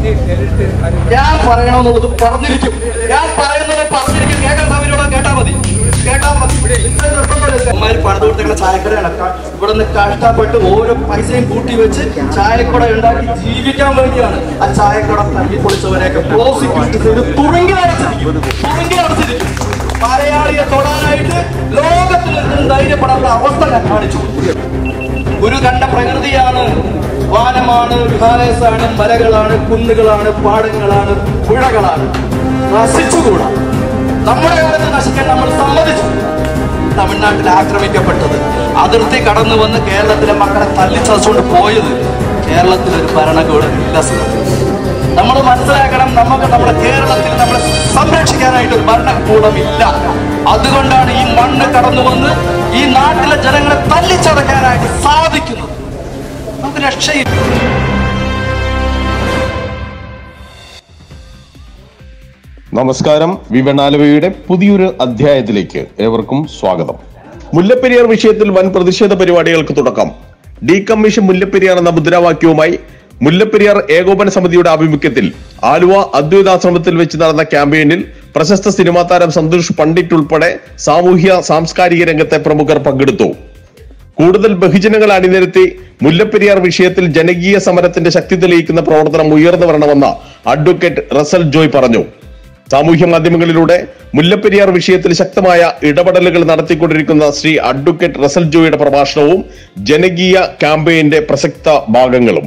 ഞാൻ പറയണമെന്നുള്ളത് പറഞ്ഞിരിക്കും ഞാൻ പറയുന്നത് പറഞ്ഞിരിക്കും കേൾക്കാൻ സമയത്തോടെ കേട്ടാ മതി കേട്ടാ മതി അമ്മമാര് പണിത് കൊടുത്തേക്കുന്ന ചായക്കടയാണ് ക- ഇവിടുന്ന് കഷ്ടപ്പെട്ട് ഓരോ പൈസയും കൂട്ടി വെച്ച് ചായക്കട ഉണ്ടാക്കി ജീവിക്കാൻ വേണ്ടിയാണ് ആ ചായക്കട തല്ലി പൊളിച്ചവരെയൊക്കെ പ്രോസിക്യൂട്ട് ചെയ്ത് തുറങ്കി അടച്ചിരിക്കും തുറങ്കി അടച്ചിരിക്കും മലയാളിയെ തൊടാനായിട്ട് ലോകത്തിൽ നിന്നും ധൈര്യപ്പെടാത്ത അവസ്ഥ ഞാൻ കാണിച്ചു ഒരു കണ്ട പ്രകൃതിയാണ് വാനമാണ് ഹിമാലയസാണ് മലകളാണ് കുന്നുകളാണ് പാടങ്ങളാണ് പുഴകളാണ് നശിച്ചുകൂടാ നമ്മുടെ കാലത്ത് നശിക്കാൻ നമ്മൾ സമ്മതിച്ചു തമിഴ്നാട്ടിൽ ആക്രമിക്കപ്പെട്ടത് അതിർത്തി കടന്നു വന്ന് കേരളത്തിലെ മക്കളെ തല്ലിച്ചതുകൊണ്ട് പോയത് കേരളത്തിൽ ഒരു ഭരണകൂടം ഇല്ല സുഹൃത്തുക്കളെ. നമ്മൾ മനസ്സിലാക്കണം നമുക്ക് നമ്മുടെ കേരളത്തിൽ നമ്മളെ സംരക്ഷിക്കാനായിട്ട് ഒരു ഭരണകൂടം ഇല്ല അതുകൊണ്ടാണ് ഈ മണ്ണ് കടന്നു വന്ന് ഈ നാട്ടിലെ ജനങ്ങളെ തല്ലിച്ചതയ്ക്കാനായിട്ട് സാധിക്കുന്നത് നമുക്ക് രക്ഷയില്ല നമസ്കാരം വിവണാലവയുടെ പുതിയൊരു അധ്യായത്തിലേക്ക് ഏവർക്കും സ്വാഗതം മുല്ലപ്പെരിയാർ വിഷയത്തിൽ വൻ പ്രതിഷേധ പരിപാടികൾക്ക് തുടക്കം ഡീകമ്മീഷൻ മുല്ലപ്പെരിയാർ എന്ന മുദ്രാവാക്യവുമായി മുല്ലപ്പെരിയാർ ഏകോപന സമിതിയുടെ ആഭിമുഖ്യത്തിൽ ആലുവ അദ്വൈതാശ്രമത്തിൽ വെച്ച് നടന്ന ക്യാമ്പയിനിൽ പ്രശസ്ത സിനിമാ താരം സന്തോഷ് പണ്ഡിറ്റ് ഉൾപ്പെടെ സാമൂഹ്യ സാംസ്കാരിക രംഗത്തെ പ്രമുഖർ പങ്കെടുത്തു കൂടുതൽ ബഹുജനങ്ങൾ അണിനിരത്തി മുല്ലപ്പെരിയാർ വിഷയത്തിൽ ജനകീയ സമരത്തിന്റെ ശക്തി തെളിയിക്കുന്ന പ്രവർത്തനം ഉയർന്നു വരണമെന്ന് അഡ്വക്കേറ്റ് റസൽ ജോയ് പറഞ്ഞു സാമൂഹ്യ മാധ്യമങ്ങളിലൂടെ മുല്ലപ്പെരിയാർ വിഷയത്തിൽ ശക്തമായ ഇടപെടലുകൾ നടത്തിക്കൊണ്ടിരിക്കുന്ന ശ്രീ അഡ്വക്കേറ്റ് റസൽ ജോയുടെ പ്രഭാഷണവും ജനകീയ ക്യാമ്പയിന്റെ പ്രസക്ത ഭാഗങ്ങളും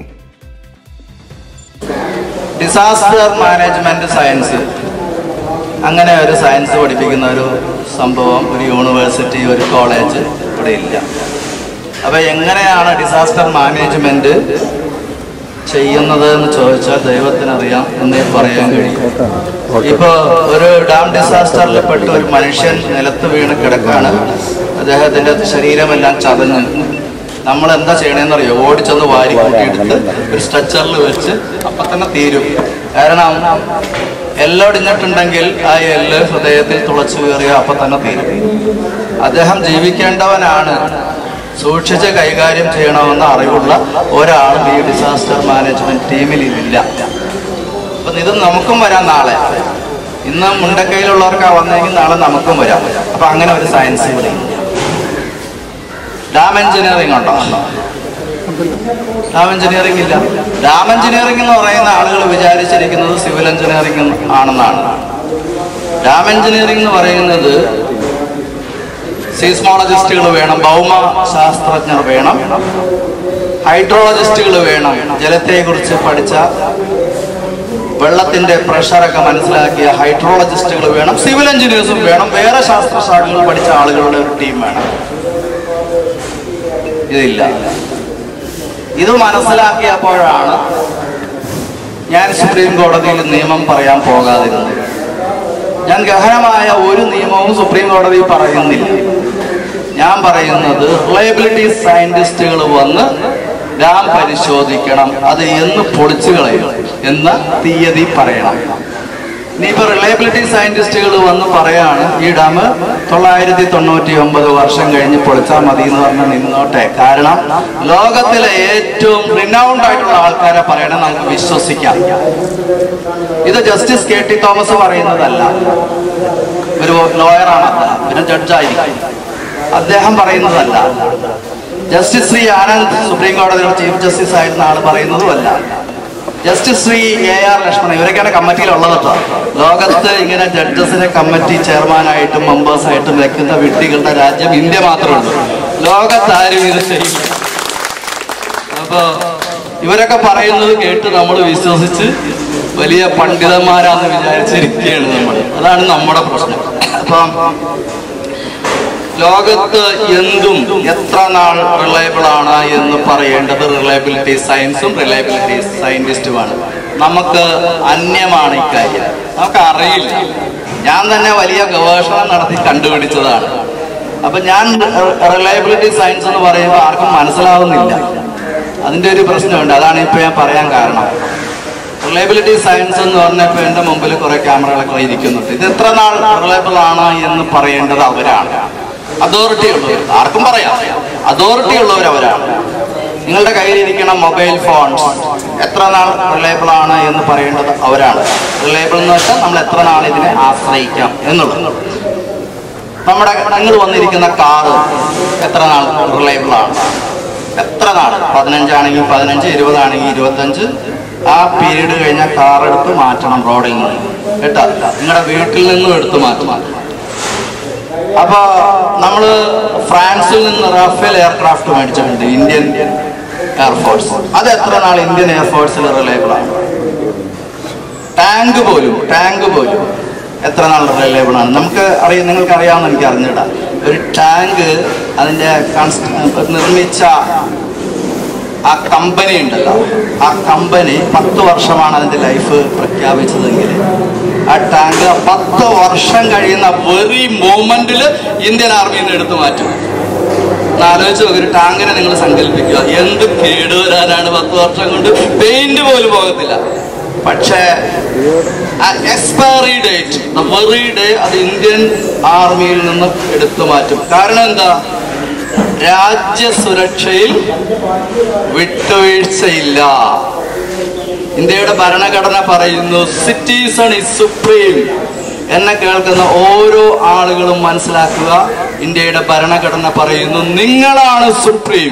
ഡിസാസ്റ്റർ മാനേജ്മെന്റ് സയൻസ് അങ്ങനെ ഒരു സയൻസ് പഠിപ്പിക്കുന്ന ഒരു സംഭവം ഒരു യൂണിവേഴ്സിറ്റി ഒരു കോളേജ് ഇവിടെ ഇല്ല അപ്പൊ എങ്ങനെയാണ് ഡിസാസ്റ്റർ മാനേജ്മെന്റ് ചെയ്യുന്നത് എന്ന് ചോദിച്ചാൽ ദൈവത്തിനറിയാം എന്നേ പറയാൻ കഴിയും ഇപ്പൊ ഒരു ഡാം ഡിസാസ്റ്ററിൽ പെട്ട് ഒരു മനുഷ്യൻ നിലത്ത് വീണ് കിടക്കാണ് അദ്ദേഹത്തിന്റെ ശരീരമെല്ലാം ചതഞ്ഞ് നമ്മൾ എന്താ ചെയ്യണേന്നറിയോ ഓടിച്ചൊന്ന് വാരി കൂട്ടിയെടുത്ത് ഒരു സ്ട്രെച്ചറിൽ വെച്ച് അപ്പൊ തന്നെ തീരും കാരണം എല്ലൊടിഞ്ഞിട്ടുണ്ടെങ്കിൽ ആ എല്ല് ഹൃദയത്തിൽ തുളച്ചു കയറിയ അപ്പൊ തന്നെ തീരും അദ്ദേഹം ജീവിക്കേണ്ടവനാണ് സൂക്ഷിച്ച് കൈകാര്യം ചെയ്യണമെന്ന അറിവുള്ള ഒരാളും ഈ ഡിസാസ്റ്റർ മാനേജ്മെന്റ് ടീമിൽ ഇല്ല അപ്പൊ ഇത് നമുക്കും വരാം നാളെ ഇന്ന് മുണ്ടക്കൈയിലുള്ളവർക്കാ വന്നെങ്കിൽ നാളെ നമുക്കും വരാം അപ്പൊ അങ്ങനെ ഒരു സയൻസ് ഇവിടെ ഇല്ല ഡാം എഞ്ചിനീയറിംഗ് ഉണ്ടോ ഡാം എഞ്ചിനീയറിംഗ് ഇല്ല ഡാം എഞ്ചിനീയറിംഗ് എന്ന് പറയുന്ന ആളുകൾ വിചാരിച്ചിരിക്കുന്നത് സിവിൽ എഞ്ചിനീയറിംഗ് ആണെന്നാണ് ഡാം എഞ്ചിനീയറിംഗ് എന്ന് പറയുന്നത് സീസ്മോളജിസ്റ്റുകൾ വേണം ഭൗമ ശാസ്ത്രജ്ഞർ വേണം ഹൈഡ്രോളജിസ്റ്റുകൾ വേണം ജലത്തെക്കുറിച്ച് പഠിച്ച വെള്ളത്തിന്റെ പ്രഷറൊക്കെ മനസ്സിലാക്കിയ ഹൈഡ്രോളജിസ്റ്റുകൾ വേണം സിവിൽ എഞ്ചിനീയേഴ്സും വേണം വേറെ ശാസ്ത്രശാഖകൾ പഠിച്ച ആളുകളുടെ ഒരു ടീം വേണം ഇതില്ല ഇത് മനസ്സിലാക്കിയപ്പോഴാണ് ഞാൻ സുപ്രീം കോടതിയിൽ നിയമം പറയാൻ പോകാതിരുന്നത് ഞാൻ ഗഹനമായ ഒരു നിയമവും സുപ്രീം കോടതി പറയുന്നില്ല ഞാൻ പറയുന്നത് റിലയബിലിറ്റി സയന്റിസ്റ്റുകൾ വന്ന് ഡാം പരിശോധിക്കണം അത് എന്ന് പൊളിച്ചു കളയും എന്ന തീയതി പറയണം ഇനിയിപ്പോ റിലയബിലിറ്റി സയന്റിസ്റ്റുകൾ വന്ന് പറയാണ് ഈ ഡാം തൊള്ളായിരത്തി തൊണ്ണൂറ്റി ഒമ്പത് വർഷം കഴിഞ്ഞ് പൊളിച്ചാൽ മതി എന്ന് പറഞ്ഞ് നിന്നോട്ടെ കാരണം ലോകത്തിലെ ഏറ്റവും റിനൗണ്ട് ആയിട്ടുള്ള ആൾക്കാരെ പറയണേ നമുക്ക് വിശ്വസിക്കാം ഇത് ജസ്റ്റിസ് കെ ടി തോമസ് പറയുന്നതല്ല ഒരു ലോയറാണ് അദ്ദേഹം പിന്നെ ജഡ്ജായിരിക്കും അദ്ദേഹം പറയുന്നതല്ല ജസ്റ്റിസ് ശ്രീ ആനന്ദ് സുപ്രീം കോടതിയുടെ ചീഫ് ജസ്റ്റിസ് ആയിരുന്ന ആൾ പറയുന്നതുമല്ല justice Shri A R Lakshmanan ഇവരൊക്കെയാണ് കമ്മിറ്റിയിലുള്ളത് കേട്ടോ ലോകത്ത് ഇങ്ങനെ ജഡ്ജസിനെ കമ്മിറ്റി ചെയർമാനായിട്ടും മെമ്പേഴ്സായിട്ടും വെക്കുന്ന വ്യക്തികളുടെ രാജ്യം ഇന്ത്യ മാത്രമേ ഉള്ളൂ ലോകത്താരും ഇത് ചെയ്യില്ല അപ്പൊ ഇവരൊക്കെ പറയുന്നത് കേട്ട് നമ്മൾ വിശ്വസിച്ച് വലിയ പണ്ഡിതന്മാരാന്ന് വിചാരിച്ചിരിക്കുകയാണ് നമ്മൾ അതാണ് നമ്മുടെ പ്രശ്നം അപ്പം ലോകത്ത് എന്തും എത്ര നാൾ റിലയബിൾ ആണ് എന്ന് പറയേണ്ടത് റിലയബിലിറ്റി സയൻസും റിലയബിലിറ്റി സയന്റിസ്റ്റുമാണ് നമുക്ക് അന്യമാണ് ഇക്കാര്യം നമുക്ക് അറിയില്ല ഞാൻ തന്നെ വലിയ ഗവേഷണം നടത്തി കണ്ടുപിടിച്ചതാണ് അപ്പൊ ഞാൻ റിലയബിലിറ്റി സയൻസ് എന്ന് പറയുമ്പോൾ ആർക്കും മനസ്സിലാവുന്നില്ല അതിന്റെ ഒരു പ്രശ്നമുണ്ട് അതാണ് ഇപ്പൊ ഞാൻ പറയാൻ കാരണം റിലയബിലിറ്റി സയൻസ് എന്ന് പറഞ്ഞപ്പോൾ എന്റെ മുമ്പിൽ കുറെ ക്യാമറകളൊക്കെ ഇരിക്കുന്നുണ്ട് ഇത് എത്ര നാൾ റിലയബിൾ ആണ് എന്ന് പറയേണ്ടത് അവരാണ് അതോറിറ്റി ഉള്ളവർ ആർക്കും പറയാം അതോറിറ്റി ഉള്ളവർ അവരാണ് നിങ്ങളുടെ കയ്യിലിരിക്കുന്ന മൊബൈൽ ഫോൺ എത്ര നാൾ റിലയബിൾ ആണ് എന്ന് പറയേണ്ടത് അവരാണ് റിലയബിൾ എന്ന് വെച്ചാൽ നമ്മൾ എത്ര നാൾ ഇതിനെ ആശ്രയിക്കാം എന്നുള്ളത് നമ്മുടെ നിങ്ങൾ വന്നിരിക്കുന്ന കാറ് എത്ര നാൾ റിലയബിൾ ആണ് എത്ര നാൾ പതിനഞ്ചാണെങ്കിൽ പതിനഞ്ച് ഇരുപതാണെങ്കിൽ ഇരുപത്തഞ്ച് ആ പീരീഡ് കഴിഞ്ഞാൽ കാർ എടുത്ത് മാറ്റണം റോഡിൽ നിന്ന് കേട്ടോ നിങ്ങളുടെ വീട്ടിൽ നിന്നും എടുത്ത് മാറ്റണം അപ്പൊ നമ്മള് ഫ്രാൻസിൽ നിന്ന് റാഫേൽ എയർക്രാഫ്റ്റ് മേടിച്ചിട്ടുണ്ട് ഇന്ത്യൻ എയർഫോഴ്സ് അത് എത്ര നാൾ ഇന്ത്യൻ എയർഫോഴ്സിൽ റിലയബിൾ ആണ് ടാങ്ക് പോലും ടാങ്ക് പോലും എത്ര നാൾ റിലയബിൾ ആണ് നമുക്ക് അറിയാം നിങ്ങൾക്ക് അറിയാമെന്ന് എനിക്ക് അറിഞ്ഞിടാ ഒരു ടാങ്ക് അതിന്റെ കൺസ്- നിർമ്മിച്ച ആ കമ്പനി ഉണ്ടല്ലോ ആ കമ്പനി പത്ത് വർഷമാണ് അതിന്റെ ലൈഫ് പ്രഖ്യാപിച്ചതെങ്കിൽ ആ ടാങ്ക് പത്ത് വർഷം കഴിയുന്ന വെറി മൂമെന്റിൽ ഇന്ത്യൻ ആർമിയിൽ നിന്ന് എടുത്തു മാറ്റും ഒന്ന് ആലോചിച്ച് നോക്ക്, ഒരു ടാങ്കിനെ നിങ്ങൾ സങ്കല്പിക്കുക എന്ത് കേടുവരാനാണ് പത്ത് വർഷം കൊണ്ട് പെയിന്റ് പോലും പോകത്തില്ല പക്ഷേ എക്സ്പയറി ഡേറ്റ് വെറി ഡേ അത് ഇന്ത്യൻ ആർമിയിൽ നിന്ന് എടുത്തു മാറ്റും കാരണം എന്താ രാജ്യസുരക്ഷയിൽ വിട്ടുവീഴ്ചയില്ല ഇന്ത്യയുടെ ഭരണഘടന പറയുന്നു സിറ്റിസൺ ഇസ് സുപ്രീം എന്നെ കേൾക്കുന്ന ഓരോ ആളുകളും മനസ്സിലാക്കുക ഇന്ത്യയുടെ ഭരണഘടന പറയുന്നു നിങ്ങളാണ് സുപ്രീം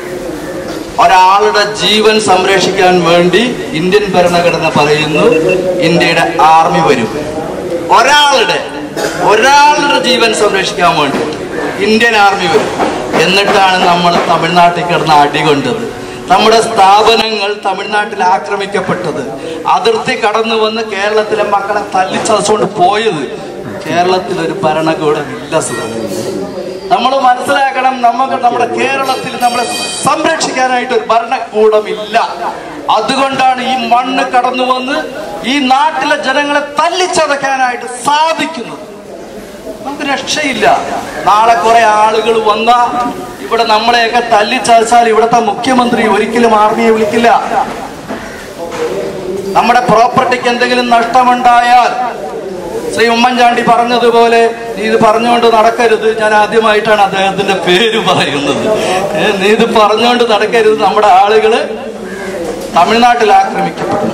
ഒരാളുടെ ജീവൻ സംരക്ഷിക്കാൻ വേണ്ടി ഇന്ത്യൻ ഭരണഘടന പറയുന്നു ഇന്ത്യയുടെ ആർമി വരും ഒരാളുടെ ഒരാളുടെ ജീവൻ സംരക്ഷിക്കാൻ വേണ്ടി ഇന്ത്യൻ ആർമി വരും എന്നിട്ടാണ് നമ്മൾ തമിഴ്നാട്ടിൽ കിടന്ന് അടികൊണ്ടത് നമ്മുടെ സ്ഥാപനങ്ങൾ തമിഴ്നാട്ടിൽ ആക്രമിക്കപ്പെട്ടത് അതിർത്തി കടന്നു വന്ന് കേരളത്തിലെ മക്കളെ തല്ലിച്ചതച്ചുകൊണ്ട് പോയത് കേരളത്തിൽ ഒരു ഭരണകൂടം ഇല്ല സുഹൃത്തുക്കളെ നമ്മൾ മനസ്സിലാക്കണം നമുക്ക് നമ്മുടെ കേരളത്തിൽ നമ്മളെ സംരക്ഷിക്കാനായിട്ട് ഒരു ഭരണകൂടം ഇല്ല അതുകൊണ്ടാണ് ഈ മണ്ണ് കടന്നു വന്ന് ഈ നാട്ടിലെ ജനങ്ങളെ തല്ലിച്ചതയ്ക്കാനായിട്ട് സാധിക്കുന്നത് നമുക്ക് രക്ഷയില്ല നാളെ കുറെ ആളുകൾ വന്ന ഇവിടെ നമ്മളെയൊക്കെ തല്ലിച്ചതച്ചാൽ ഇവിടുത്തെ മുഖ്യമന്ത്രി ഒരിക്കലും ആർമിയെ വിളിക്കില്ല നമ്മുടെ പ്രോപ്പർട്ടിക്ക് എന്തെങ്കിലും നഷ്ടമുണ്ടായാൽ ശ്രീ ഉമ്മൻചാണ്ടി പറഞ്ഞതുപോലെ നീ ഇത് പറഞ്ഞുകൊണ്ട് നടക്കരുത് ഞാൻ ആദ്യമായിട്ടാണ് അദ്ദേഹത്തിന്റെ പേര് പറയുന്നത് ഏ, നീ ഇത് പറഞ്ഞുകൊണ്ട് നടക്കരുത് നമ്മുടെ ആളുകള് തമിഴ്നാട്ടിൽ ആക്രമിക്കപ്പെട്ടു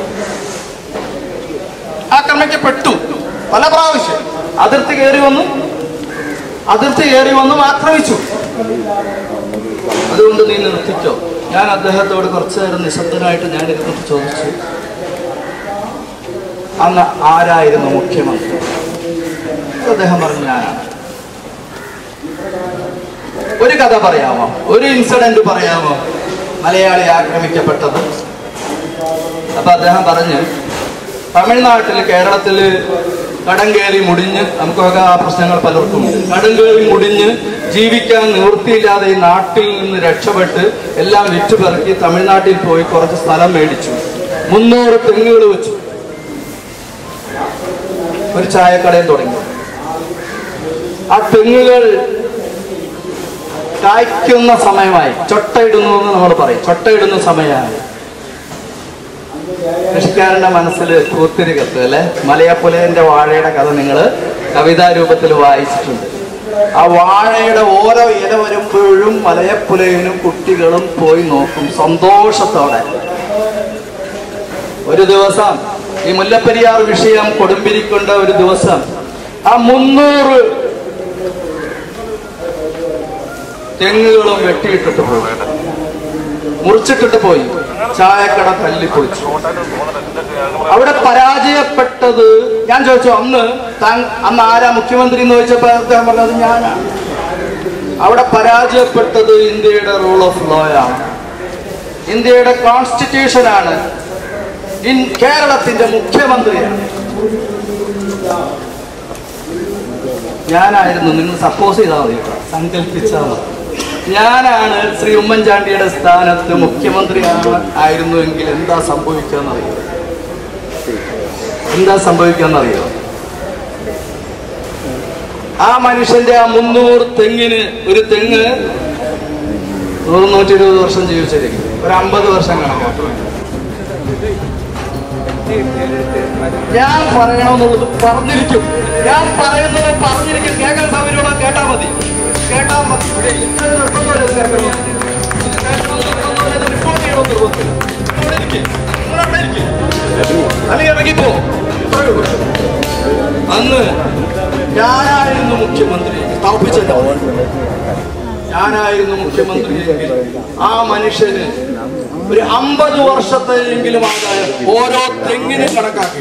ആക്രമിക്കപ്പെട്ടു പല പ്രാവശ്യം അതിർത്തി കയറി വന്നു അതിർത്തി കയറി വന്നും ആക്രമിച്ചു അതുകൊണ്ട് നീ നിർത്തിക്കോ ഞാൻ അദ്ദേഹത്തോട് കുറച്ചു നേരം നിശബ്ദനായിട്ട് ഞാൻ ഇരുന്നിട്ട് ചോദിച്ചു അന്ന് ആരായിരുന്നു മുഖ്യമന്ത്രി അദ്ദേഹം പറഞ്ഞു ഞാനാണ് ഒരു കഥ പറയാമോ ഒരു ഇൻസിഡന്റ് പറയാമോ മലയാളി ആക്രമിക്കപ്പെട്ടത് അപ്പൊ അദ്ദേഹം പറഞ്ഞു തമിഴ്നാട്ടിൽ കേരളത്തിൽ കടം കയറി മുടിഞ്ഞ് നമുക്കൊക്കെ ആ പ്രശ്നങ്ങൾ പലർക്കും ഉണ്ട്. കടം കയറി മുടിഞ്ഞ് ജീവിക്കാൻ നിവൃത്തിയില്ലാതെ ഈ നാട്ടിൽ നിന്ന് രക്ഷപ്പെട്ട് എല്ലാം വിറ്റുപെറുക്കി തമിഴ്നാട്ടിൽ പോയി കുറച്ച് സ്ഥലം മേടിച്ചു മുന്നൂറ് തെങ്ങുകൾ വെച്ചു ഒരു ചായക്കടയും തുടങ്ങി ആ തെങ്ങുകൾ കായ്ക്കുന്ന സമയമായി ചൊട്ടയിടുന്നു എന്ന് നമ്മൾ പറയും ചൊട്ടയിടുന്ന സമയമായി കൃഷിക്കാരന്റെ മനസ്സിൽ പൂത്തിരി കത്ത് അല്ലെ മലയപ്പുലയന്റെ വാഴയുടെ കഥ നിങ്ങൾ കവിതാ രൂപത്തിൽ വായിച്ചിട്ടുണ്ട് ആ വാഴയുടെ ഓരോ ഇല വരുമ്പോഴും മലയപ്പുലയനും കുട്ടികളും പോയി നോക്കും സന്തോഷത്തോടെ ഒരു ദിവസം ഈ മുല്ലപ്പെരിയാർ വിഷയം കൊടുമ്പിരിക്കൊണ്ട ഒരു ദിവസം ആ മുന്നൂറ് തെങ്ങുകളും വെട്ടിയിട്ടിട്ട് പോയി മുറിച്ചിട്ടിട്ട് പോയി ചായക്കട തല്ലിപ്പൊളിച്ചു അവിടെ പരാജയപ്പെട്ടത് ഞാൻ ചോദിച്ചു അന്ന് താൻ- അന്ന് ആരാ മുഖ്യമന്ത്രി എന്ന് ചോദിച്ചപ്പോൾ അദ്ദേഹം പറഞ്ഞത് ഞാനാണ് അവിടെ പരാജയപ്പെട്ടത് ഇന്ത്യയുടെ റൂൾ ഓഫ് ലോ ആണ് ഇന്ത്യയുടെ കോൺസ്റ്റിറ്റ്യൂഷൻ ആണ് ഇൻ കേരളത്തിന്റെ മുഖ്യമന്ത്രിയാണ് ഞാനായിരുന്നു നിങ്ങൾ സപ്പോസ് ചെയ്താൽ മതി കേട്ടോ. സങ്കല്പിച്ചാൽ മതി ഞാനാണ് ശ്രീ ഉമ്മൻചാണ്ടിയുടെ സ്ഥാനത്ത് മുഖ്യമന്ത്രിയാണ് ആയിരുന്നുവെങ്കിൽ എന്താ സംഭവിക്കാന്നറിയോ എന്താ സംഭവിക്കാന്നറിയോ ആ മനുഷ്യന്റെ ആ മുന്നൂറ് തെങ്ങിന് ഒരു തെങ്ങ് നൂറ് നൂറ്റി ഇരുപത് വർഷം ജീവിച്ചിരിക്കും ഒരു അമ്പത് വർഷം കണക്കാക്കും ഞാൻ പറയണമെന്നുള്ളത് പറഞ്ഞിരിക്കും ഞാൻ പറയുന്നത് പറഞ്ഞിരിക്കും കേൾക്കാൻ സൗകര്യമുള്ള കേട്ടാ മതി കേട്ടാ മതി ഇവിടെ ഇത്ര നിർബന്ധമില്ല കേൾക്കണം. കേൾക്കണം നിർബന്ധമില്ല. അറിയണമെന്ന് നിർബന്ധമില്ല ഇവിടെ ഇരിക്ക്. നിങ്ങൾ അവിടെ ഇരിക്ക്. അല്ലെങ്കിൽ ഇറങ്ങിപ്പോ ഇത്രയേ ഉള്ളൂ. അന്ന് ഞാനായിരുന്നു മുഖ്യമന്ത്രി തപ്പിച്ചല്ലോ ഞാനായിരുന്നു മുഖ്യമന്ത്രിയെങ്കിൽ ആ മനുഷ്യന് ഒരു അമ്പത് വർഷത്തെയെങ്കിലും ആദായം ഓരോ തെങ്ങിനും കണക്കാക്കി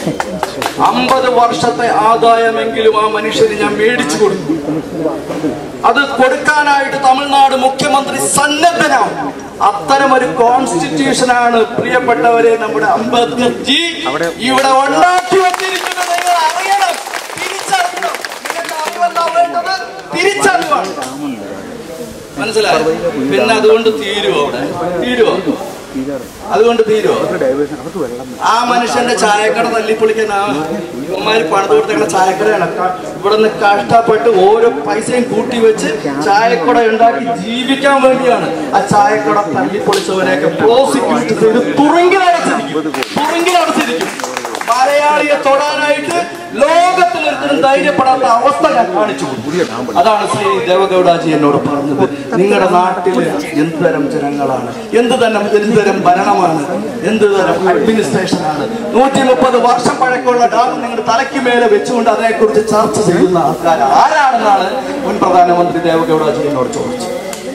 അമ്പത് വർഷത്തെ ആദായമെങ്കിലും ആ മനുഷ്യന് ഞാൻ മേടിച്ചു കൊടുക്കും അത് കൊടുക്കാനായിട്ട് തമിഴ്നാട് മുഖ്യമന്ത്രി സന്നദ്ധനാണ് അത്തരം ഒരു കോൺസ്റ്റിറ്റ്യൂഷനാണ് പ്രിയപ്പെട്ടവരെ നമ്മുടെ അംബേദ്കർ ജി ഇവിടെ ഉണ്ടാക്കി വച്ചിരിക്കുന്നത് നിങ്ങൾ അറിയണം തിരിച്ചറിയണം നിങ്ങൾക്ക് അറിവല്ല വേണ്ടത് തിരിച്ചറിവാണ് മനസ്സിലായോ പിന്നെ അതുകൊണ്ട് തീരുവോ അവിടെ തീരുവോ അതുകൊണ്ട് തീരുവോ ആ മനുഷ്യന്റെ ചായക്കട തല്ലിപ്പൊളിക്കാൻ ആ ഇവന്മാര് പണിത് കൊടുത്തേക്കുന്ന ചായക്കടയാണ് ക- ഇവിടുന്ന് കഷ്ടപ്പെട്ട് ഓരോ പൈസയും കൂട്ടി വെച്ച് ചായക്കട ഉണ്ടാക്കി ജീവിക്കാൻ വേണ്ടിയാണ് ആ ചായക്കട തല്ലിപ്പൊളിച്ചവരെയൊക്കെ പ്രോസിക്യൂട്ട് ചെയ്ത് തുറുങ്കിലടച്ചിരിക്കും തുറുങ്കിലടച്ചിരിക്കും മലയാളിയെ തൊടാനായിട്ട് ലോകത്തിൽ ഒരുത്തരും ധൈര്യപ്പെടാത്ത അവസ്ഥ ഞാൻ കാണിച്ചു കൊടുത്തു. അതാണ് ശ്രീ ദേവഗൌഡാജി എന്നോട് പറഞ്ഞത് നിങ്ങളുടെ നാട്ടില് എന്ത് തരം ജനങ്ങളാണ് എന്ത് തരം എന്ത് തരം ഭരണമാണ് എന്ത് തരം അഡ്മിനിസ്ട്രേഷൻ ആണ് നൂറ്റി മുപ്പത് വർഷം പഴക്കമുള്ള ഡാം നിങ്ങളുടെ തലയ്ക്ക് മേലെ വെച്ചുകൊണ്ട് അതിനെക്കുറിച്ച് ചർച്ച ചെയ്യുന്ന ആൾക്കാർ ആരാണെന്നാണ് മുൻ പ്രധാനമന്ത്രി ദേവഗൌഡാജി എന്നോട് ചോദിച്ചത്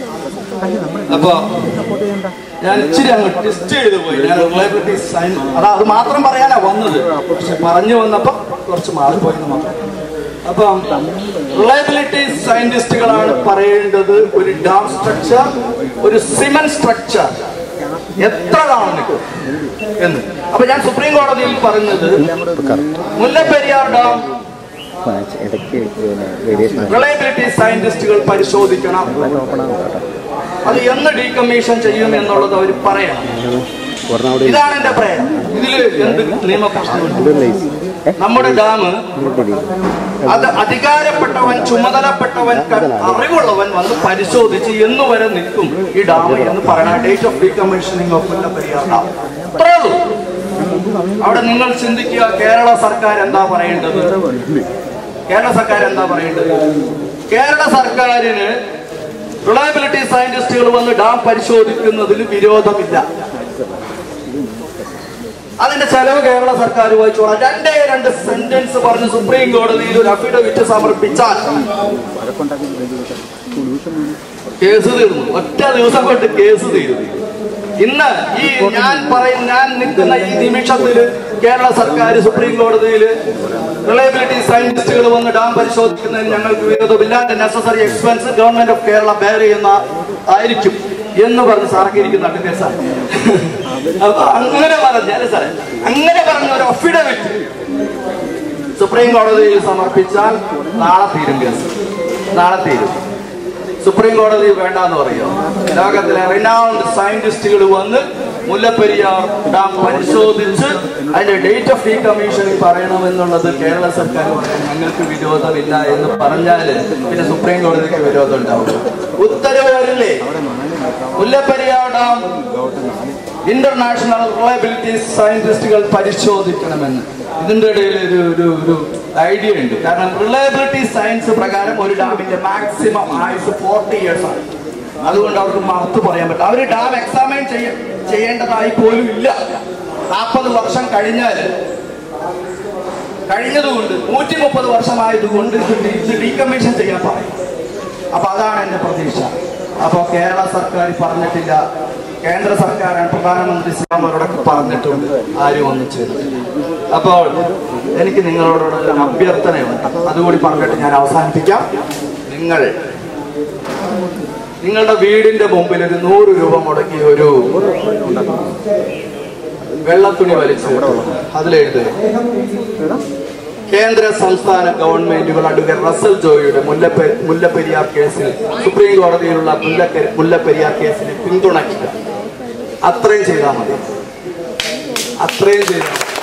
അപ്പൊ ഞാൻ ഇച്ചിരി അങ്ങ് ടെസ്റ്റ് ചെയ്ത് പോയി ഞാൻ റിലയബിലിറ്റി സൈൻ അതാ അത് മാത്രം പറയാനാ വന്നത് പക്ഷെ പറഞ്ഞു വന്നപ്പോ കുറച്ച് മാറിപ്പോയി എന്ന് മാത്രം അപ്പം റിലയബിലിറ്റി സയന്റിസ്റ്റുകളാണ് പറയേണ്ടത് ഒരു ഡാം സ്ട്രക്ചർ ഒരു സിമന്റ് സ്ട്രക്ചർ എത്ര നാൾ നിൽക്കും എന്ന് അപ്പൊ ഞാൻ സുപ്രീം കോടതിയിൽ പറഞ്ഞത് മുല്ലപ്പെരിയാർ ഡാം ഇടയ്ക്ക് പിന്നെ റേഡിയേഷൻ റിലയബിലിറ്റി സയന്റിസ്റ്റുകൾ പരിശോധിക്കണം അത് എന്ന് ഡീകമ്മീഷൻ ചെയ്യും എന്നുള്ളത് അവർ പറയണം ഒരെണ്ണവിടെ ഇതാണ് എന്റെ പ്രേരം ഇതില് എന്ത് നിയമ പ്രശ്നമുണ്ട് നമ്മുടെ ഡാം അത് അധികാരപ്പെട്ടവൻ ചുമതലപ്പെട്ടവൻ ക- അറിവുള്ളവൻ വന്ന് പരിശോധിച്ച് എന്ന് വരെ നിൽക്കും ഈ ഡാം എന്ന് പറയണ date of decommissioning of Mullaperiyar dam അത്രേ ഉള്ളൂ അവിടെ നിങ്ങൾ ചിന്തിക്കുക കേരള സർക്കാർ എന്താ പറയേണ്ടത് കേരള സർക്കാർ എന്താ പറയേണ്ടത് കേരള സർക്കാരിന് റിലയബിലിറ്റി സയന്റിസ്റ്റുകൾ വന്ന് ഡാം പരിശോധിക്കുന്നതിൽ വിരോധമില്ല അതിന്റെ ചെലവ് കേരള സർക്കാർ വഹിച്ചോളാം രണ്ടേ രണ്ട് സെന്റൻസ് പറഞ്ഞ് സുപ്രീം കോടതിയിൽ ഒരു അഫിഡവിറ്റ് സമർപ്പിച്ചാൽ കേസ് തീർന്നു ഒറ്റ ദിവസം കൊണ്ട് കേസ് തീർന്നു ഇന്ന് ഈ ഞാൻ പറയും ഞാൻ നിൽക്കുന്ന ഈ നിമിഷത്തിൽ കേരള സർക്കാർ സുപ്രീം കോടതിയിൽ റിലയബിലിറ്റി സയന്റിസ്റ്റുകൾ വന്ന് ഡാം പരിശോധിക്കുന്നതിന് ഞങ്ങൾക്ക് വിരോധമില്ല necessary expense government of Kerala bear ചെയ്യുന്ന ആയിരിക്കും എന്ന് പറഞ്ഞ് സാറൊക്കെ ഇരിക്കുന്നുണ്ട് കേസാണ് അപ്പൊ അങ്ങനെ പറഞ്ഞാല് സാറേ അങ്ങനെ പറഞ്ഞ ഒരു അഫിഡവിറ്റ് സുപ്രീം കോടതിയിൽ സമർപ്പിച്ചാൽ നാളെ തീരും കേസ് നാളെ തീരും സുപ്രീം കോടതി വേണ്ടെന്ന് പറയോ ലോകത്തിലെ റിനൗണ്ട് സയന്റിസ്റ്റുകൾ വന്ന് മുല്ലപ്പെരിയാർ ഡാം പരിശോധിച്ച് അതിന്റെ ഡേറ്റ് ഓഫ് ഡീകമ്മീഷനിങ് പറയണമെന്നുള്ളത് കേരള സർക്കാർ പറയാൻ ഞങ്ങൾക്ക് വിരോധമില്ല എന്ന് പറഞ്ഞാല് പിന്നെ സുപ്രീം കോടതിക്ക് വിരോധം ഉണ്ടാവും ഉത്തരവ് വരില്ലേ മുല്ലപ്പെരിയാർ ഡാം ഇന്റർനാഷണൽ റിലയബിലിറ്റി സയന്റിസ്റ്റുകൾ പരിശോധിക്കണമെന്ന് ഇതിന്റെ ഇടയിൽ ഒരു ഒരു ഒരു ഐഡിയ ഉണ്ട് കാരണം റിലയബിലിറ്റി സയൻസ് പ്രകാരം ഒരു ഡാമിന്റെ മാക്സിമം ആയുസ് ഫോർട്ടി ഇയേഴ്സ് ആണ് അതുകൊണ്ട് അവർക്ക് മറുത്ത് പറയാൻ പറ്റില്ല അവർ ഡാം എക്സാമിൻ ചെയ്യ ചെയ്യേണ്ടതായി പോലും ഇല്ല നാൽപ്പത് വർഷം കഴിഞ്ഞാല് കഴിഞ്ഞതുകൊണ്ട് നൂറ്റി മുപ്പത് വർഷമായതുകൊണ്ട് ഇത് ഡി- ഇത് ഡീകമ്മീഷൻ ചെയ്യാൻ പറയും അപ്പൊ അതാണ് എന്റെ പ്രതീക്ഷ അപ്പൊ കേരള സർക്കാർ പറഞ്ഞിട്ടില്ല കേന്ദ്ര സർക്കാരാണ് പ്രധാനമന്ത്രി ശ്രീരാമരോടൊക്കെ പറഞ്ഞിട്ടുണ്ട് ആരും ഒന്നും ചെയ്തിട്ടില്ല അപ്പോൾ എനിക്ക് നിങ്ങളോടുള്ള ഒരു അഭ്യർത്ഥനയുണ്ട് അതുകൂടി പറഞ്ഞിട്ട് ഞാൻ അവസാനിപ്പിക്കാം നിങ്ങൾ നിങ്ങളുടെ വീടിന്റെ മുമ്പിൽ ഒരു നൂറ് രൂപ മുടക്കി ഒരു വെള്ളത്തുണി വലിച്ചു അതിലെഴുതുക കേന്ദ്ര സംസ്ഥാന ഗവൺമെന്റുകൾ അഡ്വക്കേറ്റ് റസൽ ജോയിയുടെ മുല്ലപ്പെ മുല്ലപ്പെരിയാർ കേസിൽ സുപ്രീം കോടതിയിലുള്ള മുല്ലക്കെ മുല്ലപ്പെരിയാർ കേസിനെ പിന്തുണയ്ക്കുക അത്രയും ചെയ്താൽ മതി അത്രയും ചെയ്താൽ മതി.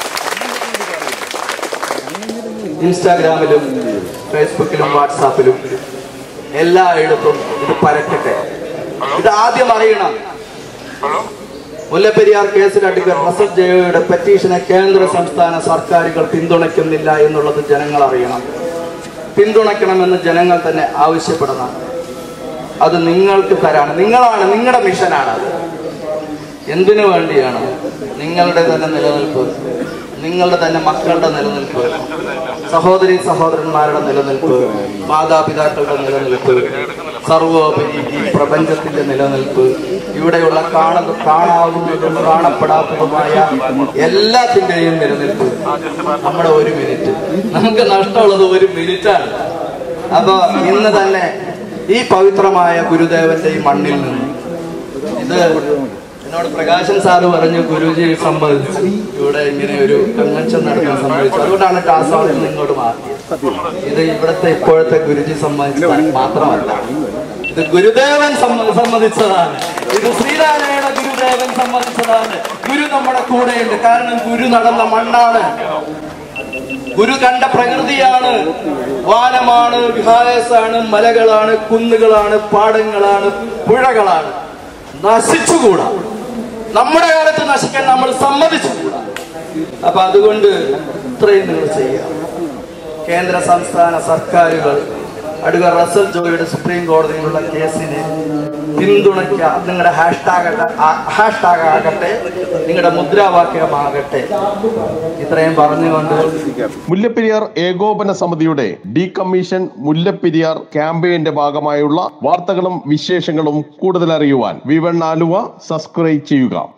ഇൻസ്റ്റാഗ്രാമിലും ഫേസ്ബുക്കിലും വാട്സാപ്പിലും എല്ലായിടത്തും ഇത് പരക്കട്ടെ ഇത് ആദ്യം അറിയണം മുല്ലപ്പെരിയാർ കേസിൽ അഡ്വക്കേറ്റ് റസൽ ജയോയുടെ പെറ്റീഷനെ കേന്ദ്ര സംസ്ഥാന സർക്കാരുകൾ പിന്തുണയ്ക്കുന്നില്ല എന്നുള്ളത് ജനങ്ങൾ അറിയണം പിന്തുണയ്ക്കണമെന്ന് ജനങ്ങൾ തന്നെ ആവശ്യപ്പെടണം അത് നിങ്ങൾക്ക് തരാണ് നിങ്ങളാണ് നിങ്ങളുടെ മിഷനാണ് അത് എന്തിനു വേണ്ടിയാണ് നിങ്ങളുടെ തന്നെ നിലനിൽപ്പ് നിങ്ങളുടെ തന്നെ മക്കളുടെ നിലനിൽപ്പ് സഹോദരി സഹോദരന്മാരുടെ നിലനിൽപ്പ് മാതാപിതാക്കളുടെ നിലനിൽപ്പ് സർവോപരി ഈ പ്രപഞ്ചത്തിന്റെ നിലനിൽപ്പ് ഇവിടെയുള്ള കാണ കാണാവുന്നതും കാണപ്പെടാത്തതുമായ എല്ലാത്തിന്റെയും നിലനിൽപ്പ് നമ്മുടെ ഒരു മിനിറ്റ് നമുക്ക് നഷ്ടമുള്ളത് ഒരു മിനിറ്റാണ് അപ്പൊ ഇന്ന് തന്നെ ഈ പവിത്രമായ ഗുരുദേവന്റെ ഈ മണ്ണിൽ നിന്ന് ഇത് എന്നോട് പ്രകാശൻ സാറ് പറഞ്ഞു ഗുരുജി സമ്മതിച്ചു ഇവിടെ ഇങ്ങനെ ഒരു കൺവെൻഷൻ നടത്താൻ സമ്മതിച്ചു അതുകൊണ്ടാണ് ടാസ്മാവിൽ നിന്ന് ഇങ്ങോട്ട് മാറിയത് ഇത് ഇവിടുത്തെ ഇപ്പോഴത്തെ ഗുരുജി സമ്മതിച്ചത് മാത്രമല്ല ഇത് ഗുരുദേവൻ സമ്മ- സമ്മതിച്ചതാണ് ഇത് ശ്രീനാരായണ ഗുരുദേവൻ സമ്മതിച്ചതാണ് ഗുരു നമ്മുടെ കൂടെയുണ്ട് കാരണം ഗുരു നടന്ന മണ്ണാണ് ഗുരു കണ്ട പ്രകൃതിയാണ് വാനമാണ് വിഹായസാണ് മലകളാണ് കുന്നുകളാണ് പാടങ്ങളാണ് പുഴകളാണ് നശിച്ചുകൂടാ നമ്മുടെ കാലത്ത് നശിക്കാൻ നമ്മൾ സമ്മതിച്ചുകൂടാ അപ്പൊ അതുകൊണ്ട് ഇത്രയും നിങ്ങൾ ചെയ്യാം കേന്ദ്ര സംസ്ഥാന സർക്കാരുകൾ അടുക്ക റസൽ ജോയിയുടെ സുപ്രീം കോടതിയിലുള്ള കേസിനെ പിന്തുണയ്ക്കുക നിങ്ങളുടെ ഹാഷ്ടാഗ് ഹാഷ്ടാഗ് ആകട്ടെ നിങ്ങളുടെ മുദ്രാവാക്യമാകട്ടെ ഇത്രയും പറഞ്ഞുകൊണ്ട് മുല്ലപ്പെരിയാർ ഏകോപന സമിതിയുടെ ഡീകമ്മീഷൻ മുല്ലപ്പെരിയാർ ക്യാമ്പയിന്റെ ഭാഗമായുള്ള വാർത്തകളും വിശേഷങ്ങളും കൂടുതൽ അറിയുവാൻ വിവൺ ആലുവ സബ്സ്ക്രൈബ് ചെയ്യുക